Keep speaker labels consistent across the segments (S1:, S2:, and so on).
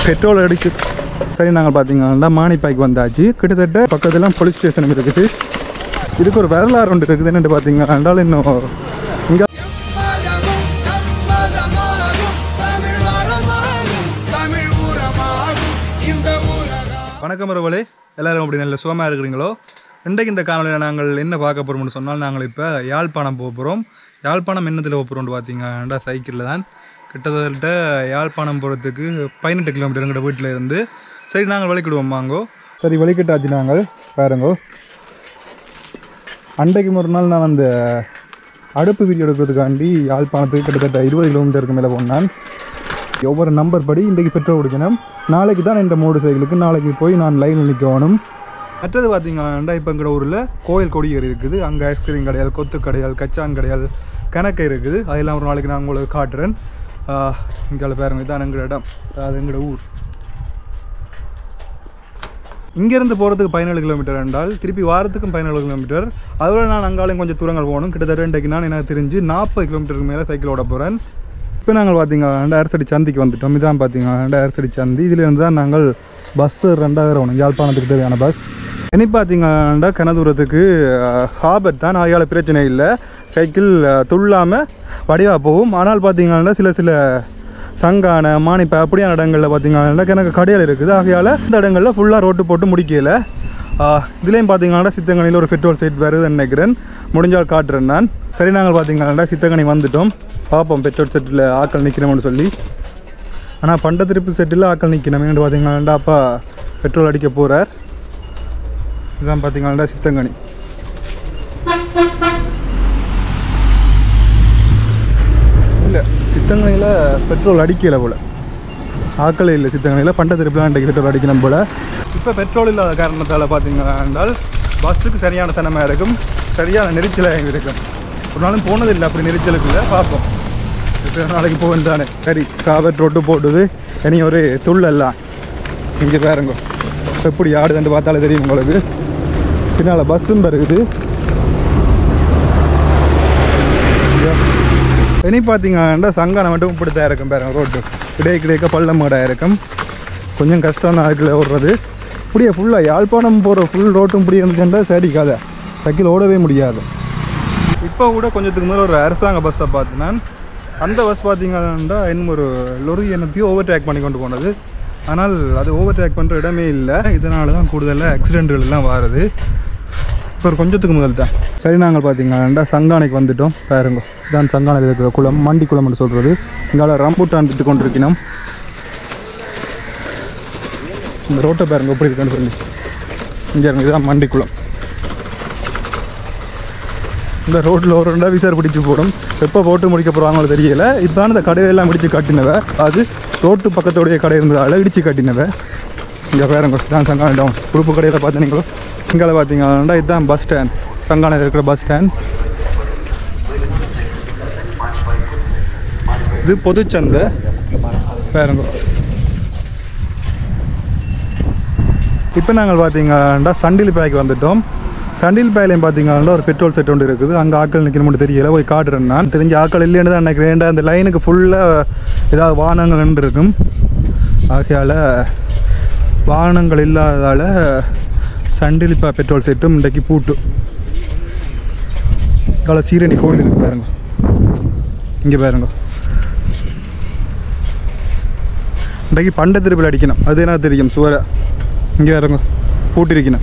S1: petrol அடிச்சு சரி நாங்கள் பார்த்தீங்கன்னா மானிப்பாய்க்கு வந்தாச்சு கிட்டத்தட்ட பக்கத்துல போலீஸ் ஸ்டேஷன் இருக்குது இதுக்கு ஒரு வரலாறு ஒன்று இருக்குது என்னென்னு பார்த்தீங்கன்னா இன்னும் இங்கே
S2: மதமும் சம்மதமாகும் தமிழ் வரமாகும் தமிழ் உரமாகும் இந்த உலகம்
S1: வணக்கம் ரவலே எல்லாரும் அப்படி நல்ல சுகமாக இருக்கிறீங்களோ இன்றைக்கு இந்த காணொலியில் நாங்கள் என்ன பார்க்க போகிறோம்னு சொன்னால் நாங்கள் இப்போ யாழ்ப்பாணம் போக போகிறோம் யாழ்ப்பாணம் என்னத்தில் போக போகிறோம்னு பார்த்தீங்கன்னா சைக்கிளில் தான் கிட்டத்தட்ட யாழ்ப்பாணம் போகிறதுக்கு பதினெட்டு கிலோமீட்டர் எங்கள்கிட்ட வீட்டில் இருந்து சரி நாங்கள் வலிக்கிடுவோம் வாங்கோ சரி வலிக்கிட்டாச்சு நாங்கள் பாருங்கோ அன்றைக்கு ஒரு நாள் நான் அந்த அடுப்பு வீடியோ எடுக்கிறதுக்காண்டி யாழ்ப்பாணத்துக்கு கிட்டத்தட்ட இருபது கிலோமீட்டருக்கு மேலே போனான் ஒவ்வொரு நம்பர் படி இன்றைக்கு பெட்ரோல் குடிக்கணும் நாளைக்கு தான் இந்த மோட்டர் சைக்கிளுக்கு நாளைக்கு போய் நான் லைனில் நிற்கணும் மற்றது பார்த்தீங்கன்னா இப்போ எங்கட ஊரில் கோயில் கொடியேறி இருக்குது அங்கே ஐஸ்கிரீம் கடையால் கொத்து கடையால் கச்சான் கடையால் கணக்கு இருக்குது அதெல்லாம் ஒரு நாளைக்கு நான் உங்களுக்கு காட்டுறேன் இங்கே பாருங்க இதான் எங்களோட இடம் அது எங்களோட ஊர் இங்கேருந்து போகிறதுக்கு பதினேழு கிலோமீட்டர் என்றால் திருப்பி வாரத்துக்கும் பதினேழு கிலோமீட்டர் அதோட நான் அங்காலையும் கொஞ்சம் தூரங்கள் போகணும் கிட்டத்தட்ட இன்றைக்கு நான் எனக்கு தெரிஞ்சு நாற்பது கிலோமீட்டருக்கு மேலே சைக்கிள் ஓட போகிறேன் இப்போ நாங்கள் பார்த்தீங்கன்னா அரசடி சந்திக்கு வந்துட்டோம் இதான் பார்த்தீங்கன்னா அரசடி சந்தி இதிலிருந்து தான் நாங்கள் பஸ்ஸு ரெண்டாயிரம் யாழ்ப்பாணத்துக்கு தேவையான பஸ் இனி பார்த்தீங்கன்னா கனதூரத்துக்கு ஹாபட் தான் ஆகையால பிரச்சனை இல்லை சைக்கிள் துள்ளாமல் வடிவாக போகும் ஆனால் பார்த்தீங்கன்னா சில சில சங்கான மானிப்பை அப்படியான இடங்களில் பார்த்தீங்கன்னா எனக்கு கடையில் இருக்குது ஆகையால் இந்த இடங்களில் ஃபுல்லாக ரோட்டு போட்டு முடிக்கல இதுலேயும் பார்த்தீங்கன்னா சித்தங்கனியில் ஒரு பெட்ரோல் சைட் வருதுன்னு நினைக்கிறேன் முடிஞ்சால் காட்டுறேன் நான் சரி நாங்கள் பார்த்தீங்கன்னா சித்தங்கனி வந்துட்டோம் பார்ப்போம் பெட்ரோல் செட்டில் ஆக்கள் நிற்கிறோம்னு சொல்லி ஆனால் பண்ட திருப்பு செட்டில் ஆக்கள் நிற்கணுமேன்னு பார்த்தீங்கன்னா அப்பா பெட்ரோல் அடிக்க போகிறார் இதுதான் பார்த்தீங்கன்னா சித்தங்கனி இல்லை சித்தங்கனையில் பெட்ரோல் அடிக்கலை போல் ஆக்களே இல்லை சித்தங்கனையில் பண்ட திருப்பிலாம் இன்றைக்கு பெட்ரோல் அடிக்கணும் போல் இப்போ பெட்ரோல் இல்லாத காரணத்தால் பார்த்தீங்கன்னா என்றால் பஸ்ஸுக்கு சரியான சனமாக இருக்கும் சரியான நெரிச்சலாக இருக்கும் ஒரு நாளும் போனதில்லை அப்படி நெரிச்சலுக்கு இல்லை பார்ப்போம் இப்போ நாளைக்கு போவேன் தானே சரி காவட் ரோட்டு போட்டுது இனி ஒரு துள்ளெல்லாம் இங்கே பாருங்க எப்படி ஆடுதுன்னு பார்த்தாலே தெரியும் உங்களுக்கு பின்னால் பஸ்ஸும் இருக்குது இனி பார்த்தீங்கன்னா சங்கானம் மட்டும் இப்படி தான் இருக்கும் பாருங்க ரோட்டு கிடைக்க கிடைக்க பள்ளம் மேடாக இருக்கும் கொஞ்சம் கஷ்டம் தான் அதுக்குள்ள ஓடுறது இப்படியே ஃபுல்லாக யாழ்ப்பாணம் போகிற ஃபுல் ரோட்டும் இப்படி இருந்துச்சுன்னா சரி கதை சைக்கிள் ஓடவே முடியாது இப்போ கூட கொஞ்சத்துக்கு மேலே ஒரு அரசாங்க பஸ்ஸை பார்த்து நான் அந்த பஸ் பார்த்தீங்கன்னா இன்னும் ஒரு லொரி என்னத்தையும் ஓவர் டேக் பண்ணி கொண்டு போனது ஆனால் அது ஓவர் டேக் பண்ணுற இடமே இல்லை இதனால தான் கூடுதலாக ஆக்சிடென்ட்கள் எல்லாம் வருது இப்போ ஒரு கொஞ்சத்துக்கு முதல் தான் சரி நாங்கள் பார்த்தீங்கன்னா சங்கானைக்கு வந்துட்டோம் பாருங்க இதான் சங்கானையில் இருக்கிற குளம் மண்டி குளம்னு சொல்கிறது இங்கால ரம்புட்டான் வித்து கொண்டிருக்கணும் இந்த ரோட்டை பாருங்க எப்படி இருக்குன்னு சொல்லி இங்கே இருங்க இதுதான் மண்டி குளம் இந்த ரோட்டில் ஒரு ரெண்டா விசார் பிடிச்சி போடும் எப்போ போட்டு முடிக்க போகிறாங்களோ தெரியல இப்போ இந்த கடையெல்லாம் பிடிச்சி கட்டினவ அது ரோட்டு பக்கத்துடைய கடை இருந்ததால் இடித்து கட்டினவ இங்கே பாருங்க தான் சங்கான டவுன் உறுப்பு கடையில் பார்த்தீங்களோ இங்கே பார்த்தீங்கன்னா இதுதான் பஸ் ஸ்டாண்ட் சங்கானையில் இருக்கிற பஸ் ஸ்டாண்ட் இது பொதுச்சந்தை பாருங்க இப்போ நாங்கள் பார்த்தீங்கன்னா சண்டில் பேக்கு வந்துட்டோம் சண்டில் பேலையும் பார்த்தீங்கன்னா ஒரு பெட்ரோல் செட் ஒன்று இருக்குது அங்கே ஆட்கள் நிற்கணும்னு தெரியல போய் காட்டுறேன் நான் தெரிஞ்ச ஆட்கள் இல்லைன்னு தான் நினைக்கிறேன் ஏன்டா அந்த லைனுக்கு ஃபுல்லாக ஏதாவது வாகனங்கள் நின்று இருக்கும் ஆகையால் வாகனங்கள் இல்லாததால் சண்டிலிப்பா பெட்ரோல் செட்டும் இன்றைக்கு பூட்டு இவ்வளோ சீரணி கோயில் இருக்கு பாருங்க இங்கே பாருங்க இன்றைக்கு பண்ட திருப்பில் அடிக்கணும் அது என்ன தெரியும் சுவரை இங்கே பாருங்க பூட்டிருக்கணும்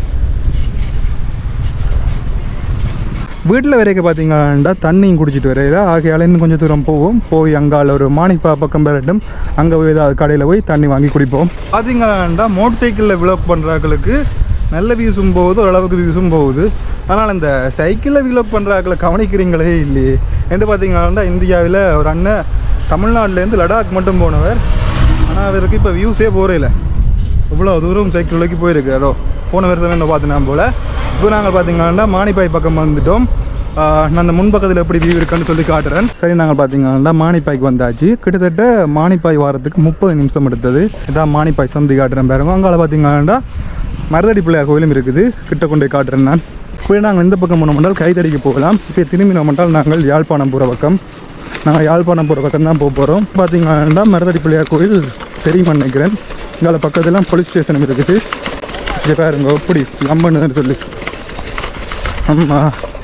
S1: வீட்டில் வரைக்கும் பார்த்தீங்கன்னா தண்ணியும் குடிச்சிட்டு வரையில ஆகையால் இன்னும் கொஞ்சம் தூரம் போவோம் போய் அங்கால ஒரு மாணிப்பா பக்கம் பெறட்டும் அங்கே போய் ஏதாவது கடையில் போய் தண்ணி வாங்கி குடிப்போம் பார்த்தீங்கன்னா மோட்டர் சைக்கிளில் விலோக் பண்ணுறாக்களுக்கு நல்ல வியூஸும் போகுது ஓரளவுக்கு வியூஸும் போகுது ஆனால் இந்த சைக்கிளில் விலோக் பண்ணுறாக்களை கவனிக்கிறீங்களே இல்லையே என்று பார்த்தீங்கன்னா இந்தியாவில் ஒரு அண்ணன் தமிழ்நாட்டிலேருந்து லடாக் மட்டும் போனவர் ஆனால் அவருக்கு இப்போ வியூஸே போகிறே இவ்வளோ தூரம் சைக்கிள் விலைக்கு போயிருக்கு அதோ போன வருஷம் என்ன பார்த்தினா போல் இப்போ நாங்கள் பார்த்தீங்கன்னா மானிப்பாய் பக்கம் வந்துட்டோம் ஆஹ் நான் அந்த முன்பக்கத்தில் எப்படி வியூ இருக்குன்னு சொல்லி காட்டுறேன் சரி நாங்கள் பார்த்தீங்கன்னா மானிப்பாய்க்கு வந்தாச்சு கிட்டத்தட்ட மானிப்பாய் வாரத்துக்கு முப்பது நிமிஷம் எடுத்தது இதான் மானிப்பாய் சந்தி காட்டுறேன் பாருங்க அங்கால பார்த்தீங்கன்னா மருதடி பிள்ளையார் கோயிலும் இருக்குது கிட்ட கொண்டு போய் காட்டுறேன் நான் இப்போ நாங்கள் இந்த பக்கம் போனோம்னால் கைதடிக்கு போகலாம் இப்போ திரும்பி நம்மட்டால் நாங்கள் யாழ்ப்பாணம் போகிற பக்கம் நாங்கள் யாழ்ப்பாணம் போகிற பக்கம் தான் போக போகிறோம் பார்த்தீங்கன்னா மருதடி பிள்ளையார் கோயில் தெரியுமா நினைக்கிறேன் இங்கால பக்கத்துலாம் போலீஸ் ஸ்டேஷன் இருக்குது இங்கே பாருங்க எப்படி அம்மன்னு சொல்லி ஆமா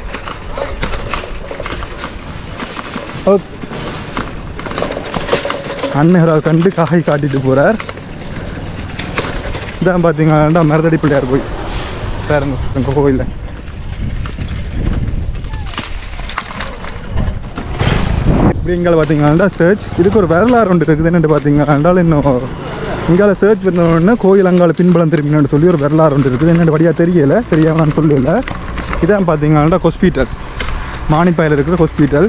S1: ஓ அண்ணன் அவர் கண்டு காய் காட்டிட்டு போகிறார் இதான் பார்த்தீங்கன்னா மருதடி பிள்ளையார் போய் பாருங்க எங்கள் கோயிலில் இப்படி இங்கே பார்த்தீங்கன்னா சர்ச் இதுக்கு ஒரு வரலாறு ஒன்று இருக்குது என்னென்னு பார்த்தீங்கன்னா இன்னும் இங்கால சர்ச் பண்ணோடனே கோயில் அங்கால பின்பலம் திரும்பினு சொல்லி ஒரு வரலாறு ஒன்று இருக்குது என்னென்னு வழியாக தெரியல தெரியாம நான் சொல்லல இதான் பார்த்தீங்கன்னா ஹாஸ்பிட்டல் மானிப்பாயில் இருக்கிற ஹாஸ்பிட்டல்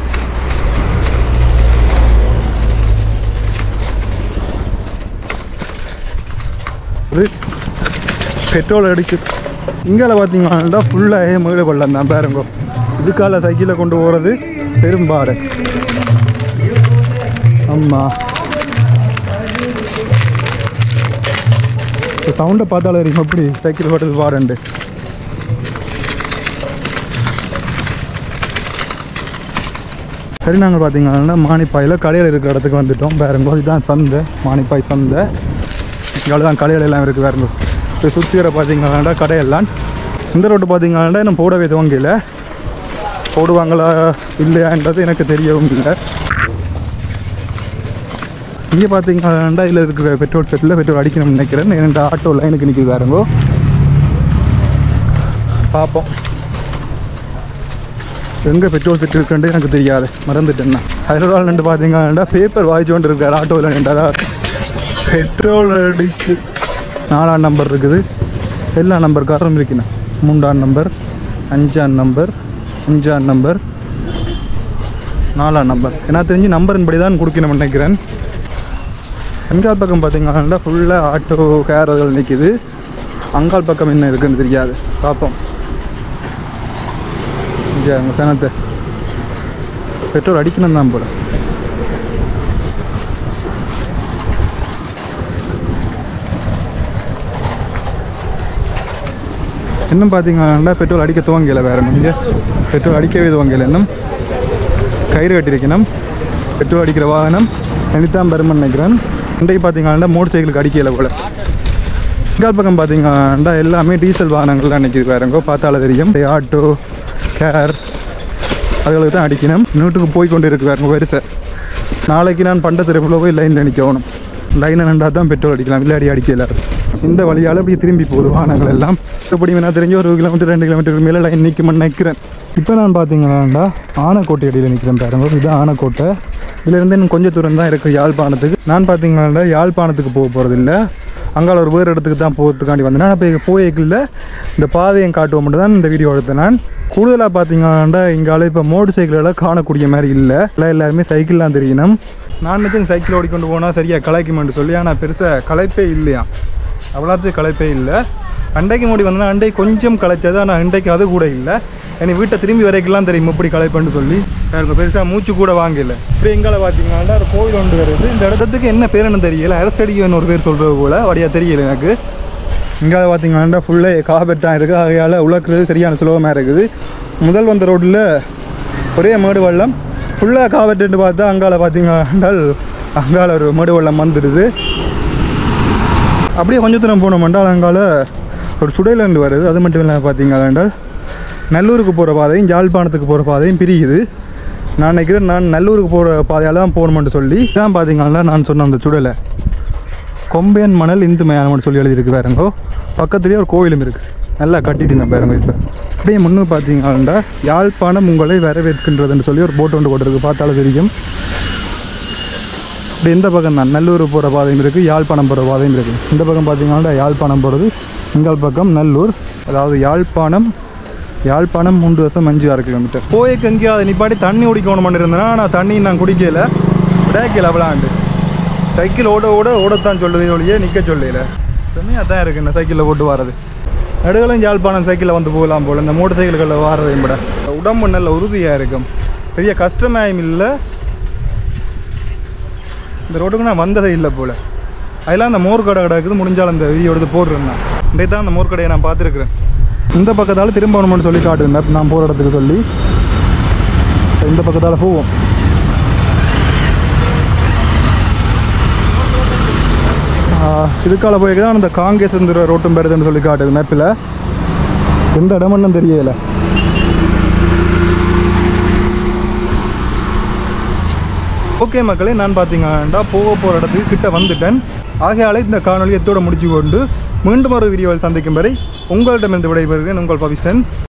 S1: இது பெட்ரோல் அடிச்சு இங்கால பார்த்தீங்கன்னா ஃபுல்லாக மேடு பள்ளம் தான் பாருங்க இதுக்கால சைக்கிளில் கொண்டு போகிறது பெரும்பாடு ஆமாம் இப்போ சவுண்டை பார்த்தாலும் தெரியும் எப்படி சைக்கிள் ஓட்டுறது பாடுண்டு சரி நாங்கள் பார்த்தீங்கன்னா மானிப்பாயில் கடையில் இருக்கிற இடத்துக்கு வந்துட்டோம் பாருங்க இதுதான் சந்தை மானிப்பாய் சந்தை இங்கே தான் கடைகள் எல்லாம் இருக்குது பாருங்க இப்போ சுற்றி வர பார்த்தீங்கன்னா கடையெல்லாம் இந்த ரோட்டு பார்த்தீங்கன்னா இன்னும் போடவே துவங்கல போடுவாங்களா இல்லையான்றது எனக்கு தெரியவும் இல்லை இங்கே பார்த்தீங்கன்னா இதில் இருக்கிற பெட்ரோல் செட்டில் பெட்ரோல் அடிக்கணும்னு நினைக்கிறேன் என்னோட ஆட்டோ லைனுக்கு நிற்கிது பாருங்கோ பார்ப்போம் எங்கே பெட்ரோல் செட் இருக்குன்ட்டு எனக்கு தெரியாது மறந்துட்டேன்னா ஹைதராபாத் ரெண்டு பார்த்தீங்கன்னா பேப்பர் வாய்ச்சோண்டு இருக்கார் ஆட்டோவில் நின்றதா பெட்ரோல் அடிச்சு நாலாம் நம்பர் இருக்குது எல்லா நம்பர்காரும் இருக்குண்ணா மூன்றாம் நம்பர் அஞ்சாம் நம்பர் அஞ்சாம் நம்பர் நாலாம் நம்பர் ஏன்னா தெரிஞ்சு நம்பரின் படி தான் கொடுக்கணும்னு நினைக்கிறேன் அங்கால் பக்கம் பார்த்தீங்கன்னா ஃபுல்லாக ஆட்டோ கேரர்கள் நிற்கிது அங்கால் பக்கம் என்ன இருக்குன்னு தெரியாது பார்ப்போம் இங்கே அங்கே சனத்தை பெட்ரோல் அடிக்கணும் தான் போல இன்னும் பார்த்தீங்கன்னா பெட்ரோல் அடிக்க துவங்கல வேற இங்கே பெட்ரோல் அடிக்கவே துவங்கல இன்னும் கயிறு கட்டியிருக்கணும் பெட்ரோல் அடிக்கிற வாகனம் நினைத்தான் பெருமன் நினைக்கிறேன் இன்றைக்கு பார்த்தீங்கன்னா மோட்டர் சைக்கிளுக்கு அடிக்கல போல இங்கால் பக்கம் பார்த்தீங்கன்னா எல்லாமே டீசல் வாகனங்கள்லாம் நிற்கிது வேறங்கோ பார்த்தால தெரியும் இந்த ஆட்டோ கேர் அதுகளுக்கு தான் அடிக்கணும் நூட்டுக்கு போய் கொண்டு இருக்கு வேறங்க பெருசை நாளைக்கு நான் பண்ட திருப்பில் போய் லைனில் நிற்கணும் லைனில் நின்றா தான் பெட்ரோல் அடிக்கலாம் விளையாடி அடிக்கல இந்த வழியால் அப்படி திரும்பி போகுது வாகனங்கள் எல்லாம் எப்படி வேணா தெரிஞ்சு ஒரு கிலோமீட்டர் ரெண்டு கிலோமீட்டருக்கு மேலே லைன் நிற்குமென்னு நினைக்கிறேன் இப்போ நான் பார்த்தீங்கன்னா ஆனைக்கோட்டை அடியில் நிற்கிறேன் பாருங்க இது ஆனைக்கோட்டை இதுலேருந்து இன்னும் கொஞ்சம் தூரம் தான் இருக்குது யாழ்ப்பாணத்துக்கு நான் பார்த்தீங்கன்னா யாழ்ப்பாணத்துக்கு போக போகிறதில்ல அங்கால ஒரு வேறு இடத்துக்கு தான் போகிறதுக்காண்டி வந்தேன் நான் இப்போ போய்க்கல இந்த பாதையை காட்டுவோம் மட்டும் தான் இந்த வீடியோ எடுத்தேன் நான் கூடுதலாக பார்த்தீங்கன்னா இங்கால இப்போ மோட்டர் சைக்கிளெல்லாம் காணக்கூடிய மாதிரி இல்லை எல்லாம் எல்லாருமே சைக்கிள்லாம் தெரியணும் நான் நினச்சேன் சைக்கிள் ஓடிக்கொண்டு போனால் சரியாக கலைக்குமென்று சொல்லி ஆனால் பெருசாக களைப்பே இல்லையா அவ்வளோத்துக்கு களைப்பே இல்லை அண்டைக்கு மூடி வந்தேன்னா அண்டை கொஞ்சம் களைச்சது ஆனால் அண்டைக்கு அது கூட இல்லை எனக்கு வீட்டை திரும்பி வரைக்கெல்லாம் தெரியும் எப்படி களைப்பேன்னு சொல்லி எனக்கு பெருசாக மூச்சு கூட வாங்கல இப்போ எங்களை பார்த்தீங்கன்னா ஒரு கோவில் ஒன்று வருது இந்த இடத்துக்கு என்ன பேருன்னு தெரியல அரசடின்னு ஒரு பேர் சொல்கிறது போல் வழியாக தெரியல எனக்கு இங்கே பார்த்தீங்கன்னா ஃபுல்லாக காபெட் தான் இருக்குது ஆகையால் உழக்கிறது சரியான சுலபமாக இருக்குது முதல் வந்த ரோட்டில் ஒரே மேடு வெள்ளம் ஃபுல்லாக காபெட்டுன்னு பார்த்தா அங்கால பார்த்தீங்கன்னா அங்கால ஒரு மேடு வெள்ளம் வந்துடுது அப்படியே கொஞ்சம் தூரம் போனோம்னால் அங்கால ஒரு சுடையிலேருந்து வருது அது மட்டும் இல்லாமல் பார்த்தீங்கன்னா நல்லூருக்கு போகிற பாதையும் யாழ்ப்பாணத்துக்கு போகிற பாதையும் பிரியுது நான் நினைக்கிறேன் நான் நல்லூருக்கு போகிற பாதையால் தான் போகணுமென்று சொல்லி தான் பார்த்தீங்கன்னா நான் சொன்ன அந்த சுடலை கொம்பையன் மணல் இந்து மயானம்னு சொல்லி எழுதியிருக்கு பாருங்கோ பக்கத்துலேயே ஒரு கோயிலும் இருக்குது நல்லா கட்டிட்டு நான் பாருங்க இப்போ அப்படியே முன்னு பார்த்தீங்கன்னா யாழ்ப்பாணம் உங்களை வரவேற்கின்றதுன்னு சொல்லி ஒரு போட் ஒன்று போட்டிருக்கு பார்த்தாலும் தெரியும் இப்படி இந்த பக்கம் தான் நல்லூர் போகிற பாதையும் இருக்குது யாழ்ப்பாணம் போகிற பாதையும் இருக்குது இந்த பக்கம் பார்த்தீங்கன்னா யாழ்ப்பாணம் போகிறது எங்கள் பக்கம் நல்லூர் அதாவது யாழ்ப்பாணம் யாழ்ப்பாணம் மூன்று வருஷம் அஞ்சு ஆறு கிலோமீட்டர் போய்க்கு எங்கேயாவது நிப்பாட்டி தண்ணி குடிக்கணும் பண்ணியிருந்தேன்னா நான் தண்ணி நான் குடிக்கல விடாக்கல விளாண்டு சைக்கிள் ஓட ஓட ஓடத்தான் சொல்லுது ஒழிய நிற்க சொல்லல செம்மையாக தான் இருக்கு இந்த சைக்கிளில் போட்டு வர்றது நடுகளும் யாழ்ப்பாணம் சைக்கிளில் வந்து போகலாம் போல் இந்த மோட்டர் சைக்கிள்களில் வாரதையும் விட உடம்பு நல்ல உறுதியாக இருக்கும் பெரிய கஷ்டமாயும் இல்லை இந்த ரோட்டுக்கு நான் வந்ததே இல்லை போல் அதெல்லாம் அந்த மோர் கடை கிடக்குது முடிஞ்சால் அந்த வீடியோ எடுத்து போடுறேன் நான் இன்றைக்கு தான் அந்த மோர் கடையை நான் பார்த்துருக்குறேன் இந்த பக்கத்தால் திரும்ப வரணும்னு சொல்லி காட்டுது map நான் போகிற இடத்துக்கு சொல்லி இந்த பக்கத்தால் போவோம் இதுக்கால போய் தான் அந்த காங்கேசந்திர ரோட்டும் பெறுதுன்னு சொல்லி காட்டுது மேப்பில் எந்த இடமுன்னு தெரியல ஓகே மக்களே நான் பார்த்தீங்கன்னா போக போகிற இடத்துக்கு கிட்ட வந்துட்டேன் ஆகையாலே இந்த காணொலி எத்தோட முடிச்சு கொண்டு மீண்டும் ஒரு வீடியோவில் சந்திக்கும் வரை உங்களிடமிருந்து விடைபெறுகிறேன் உங்கள் பவிஷன்